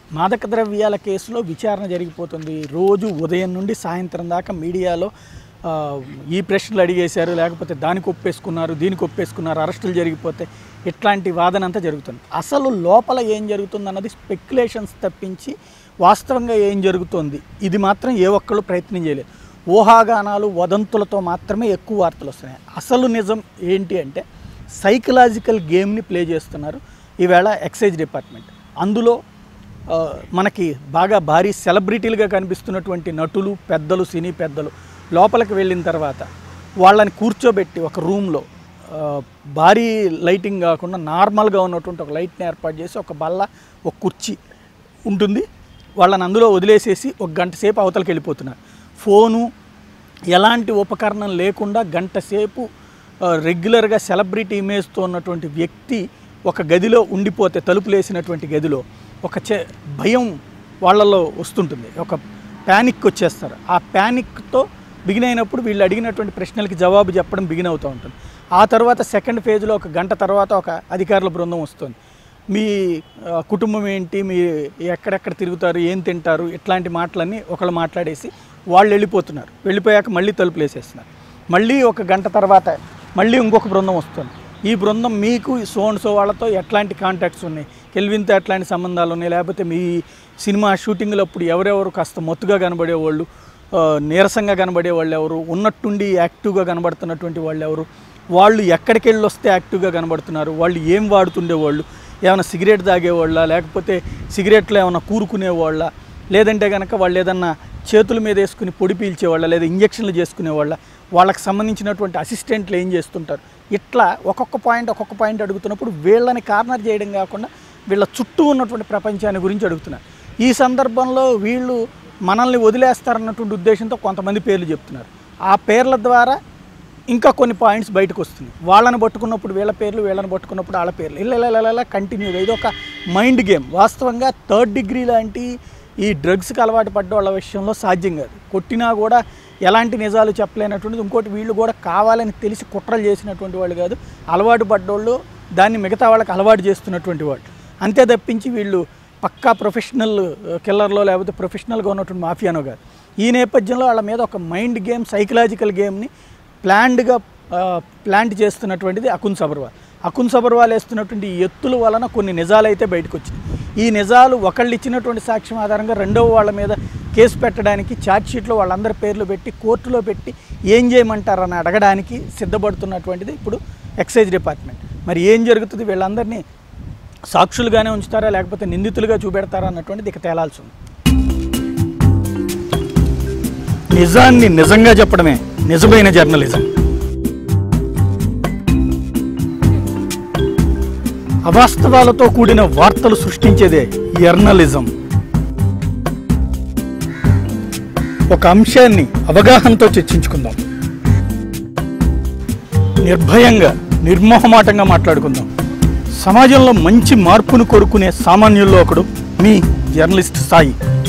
మాదక ద్రవ్యాల కేసులో విచారణ జరిగిపోతుంది రోజు ఉదయం నుండి సాయంత్రం దాకా మీడియాలో ఆ, ఈ ప్రశ్నలు అడిగేశారు లేకపోతే దానికి ఒప్పేసుకున్నారు దీనికి ఒప్పేసుకున్నారు అరెస్టులు జరిగిపోతే ఇట్లాంటి వాదన అంతా జరుగుతుంది అసలు లోపల ఏం జరుగుతుంది అన్నది స్పెక్యులేషన్స్ తప్పించి వాస్తవంగా ఏం జరుగుతుంది ఇది మాత్రం ఏ ఒక్కళ్ళు ప్రయత్నం చేయలేదు ఊహాగానాలు వదంతులతో మాత్రమే ఎక్కువ వార్తలు వస్తున్నాయి అసలు నిజం ఏంటి అంటే సైకలాజికల్ గేమ్ని ప్లే చేస్తున్నారు ఈవేళ ఎక్సైజ్ డిపార్ట్మెంట్ అందులో ఆ, మనకి బాగా భారీ సెలబ్రిటీలుగా కనిపిస్తున్నటువంటి నటులు పెద్దలు సినీ పెద్దలు లోపలికి వెళ్ళిన తర్వాత వాళ్ళని కూర్చోబెట్టి ఒక రూమ్లో ఆ, భారీ లైటింగ్ కాకుండా నార్మల్గా ఉన్నటువంటి ఒక లైట్ని ఏర్పాటు చేసి ఒక బల్ల ఒక కుర్చీ ఉంటుంది వాళ్ళని అందులో వదిలేసేసి ఒక గంట సేపు అవతలకి వెళ్ళిపోతున్నారు ఫోను ఎలాంటి ఉపకరణం లేకుండా గంట సేపు ఆ, రెగ్యులర్గా సెలబ్రిటీ ఇమేజ్తో ఉన్నటువంటి వ్యక్తి ఒక గదిలో ఉండిపోతే తలుపులు వేసినటువంటి గదిలో ఒక చే భయం వాళ్ళలో వస్తుంటుంది ఒక ప్యానిక్ వచ్చేస్తారు ఆ ప్యానిక్తో బిగిన్ అయినప్పుడు వీళ్ళు అడిగినటువంటి ప్రశ్నలకి జవాబు చెప్పడం బిగిన్ అవుతూ ఉంటుంది ఆ తర్వాత సెకండ్ ఫేజ్లో ఒక గంట తర్వాత ఒక అధికారుల బృందం వస్తుంది మీ ఆ, కుటుంబం ఏంటి మీ ఎక్కడెక్కడ తిరుగుతారు ఏం తింటారు ఇట్లాంటి మాటలన్నీ ఒకళ్ళు మాట్లాడేసి వాళ్ళు వెళ్ళిపోతున్నారు వెళ్ళిపోయాక మళ్ళీ తలుపులు వేసేస్తున్నారు మళ్ళీ ఒక గంట తర్వాత మళ్ళీ ఇంకొక బృందం వస్తుంది ఈ బృందం మీకు సో అండ్ సో వాళ్ళతో ఎట్లాంటి కాంటాక్ట్స్ ఉన్నాయి కెల్విన్తో ఎట్లాంటి సంబంధాలు ఉన్నాయి లేకపోతే మీ సినిమా షూటింగ్లు అప్పుడు ఎవరెవరు కాస్త మొత్తుగా కనబడేవాళ్ళు ఆ, నీరసంగా కనబడే వాళ్ళు ఎవరు ఉన్నట్టుండి యాక్టివ్గా కనబడుతున్నటువంటి వాళ్ళు ఎవరు వాళ్ళు ఎక్కడికి వెళ్ళి వస్తే యాక్టివ్గా కనబడుతున్నారు వాళ్ళు ఏం వాడుతుండేవాళ్ళు ఏమైనా సిగరెట్ తాగేవాళ్ళ లేకపోతే సిగరెట్లో ఏమైనా కూరుకునేవాళ్ళ లేదంటే కనుక వాళ్ళు ఏదన్నా చేతుల మీద వేసుకుని పొడి పీల్చేవాళ్ళ లేదా ఇంజక్షన్లు చేసుకునేవాళ్ళ వాళ్ళకి సంబంధించినటువంటి అసిస్టెంట్లు ఏం చేస్తుంటారు ఇట్లా ఒక్కొక్క పాయింట్ ఒక్కొక్క పాయింట్ అడుగుతున్నప్పుడు వీళ్ళని కార్నర్ చేయడం కాకుండా వీళ్ళ చుట్టూ ఉన్నటువంటి ప్రపంచాన్ని గురించి అడుగుతున్నారు ఈ సందర్భంలో వీళ్ళు మనల్ని వదిలేస్తారన్నటువంటి ఉద్దేశంతో కొంతమంది పేర్లు చెప్తున్నారు ఆ పేర్ల ద్వారా ఇంకా కొన్ని పాయింట్స్ బయటకు వస్తుంది వాళ్ళని పట్టుకున్నప్పుడు వీళ్ళ పేర్లు వీళ్ళని పట్టుకున్నప్పుడు వాళ్ళ పేర్లు ఇలా ఇలా ఇలా ఇలా కంటిన్యూగా ఇది ఒక మైండ్ గేమ్ వాస్తవంగా థర్డ్ డిగ్రీ లాంటి ఈ డ్రగ్స్కి అలవాటు పడ్డ వాళ్ళ విషయంలో సాధ్యం కాదు కొట్టినా కూడా ఎలాంటి నిజాలు చెప్పలేనటువంటిది ఇంకోటి వీళ్ళు కూడా కావాలని తెలిసి కుట్రలు చేసినటువంటి వాళ్ళు కాదు అలవాటు పడ్డోళ్ళు దాన్ని మిగతా వాళ్ళకి అలవాటు చేస్తున్నటువంటి వాళ్ళు అంతే తప్పించి వీళ్ళు పక్కా ప్రొఫెషనల్ కిల్లర్లో లేకపోతే ప్రొఫెషనల్గా ఉన్నటువంటి మాఫియానో కాదు ఈ నేపథ్యంలో వాళ్ళ మీద ఒక మైండ్ గేమ్ సైకలాజికల్ గేమ్ని ప్లాన్డ్గా ప్లాంట్ చేస్తున్నటువంటిది అకున్ సబర్వాల్ అకున్ సబర్వాల్ వేస్తున్నటువంటి ఈ ఎత్తుల వలన కొన్ని నిజాలు అయితే బయటకు వచ్చినాయి ఈ నిజాలు ఒకళ్ళు ఇచ్చినటువంటి సాక్ష్యం ఆధారంగా రెండవ వాళ్ళ మీద కేసు పెట్టడానికి ఛార్జ్షీట్లో వాళ్ళందరి పేర్లు పెట్టి కోర్టులో పెట్టి ఏం చేయమంటారని అడగడానికి సిద్ధపడుతున్నటువంటిది ఇప్పుడు ఎక్సైజ్ డిపార్ట్మెంట్ మరి ఏం జరుగుతుంది వీళ్ళందరినీ సాక్షులుగానే ఉంచుతారా లేకపోతే నిందితులుగా చూపెడతారా అన్నటువంటిది ఇక తేలాల్సి ఉంది నిజాన్ని నిజంగా చెప్పడమే నిజమైన జర్నలిజం అవాస్తవాలతో కూడిన వార్తలు సృష్టించేదే జర్నలిజం ఒక అంశాన్ని అవగాహనతో చర్చించుకుందాం నిర్భయంగా నిర్మోహమాటంగా మాట్లాడుకుందాం సమాజంలో మంచి మార్పును కోరుకునే సామాన్యుల్లో ఒకడు మీ జర్నలిస్ట్ సాయి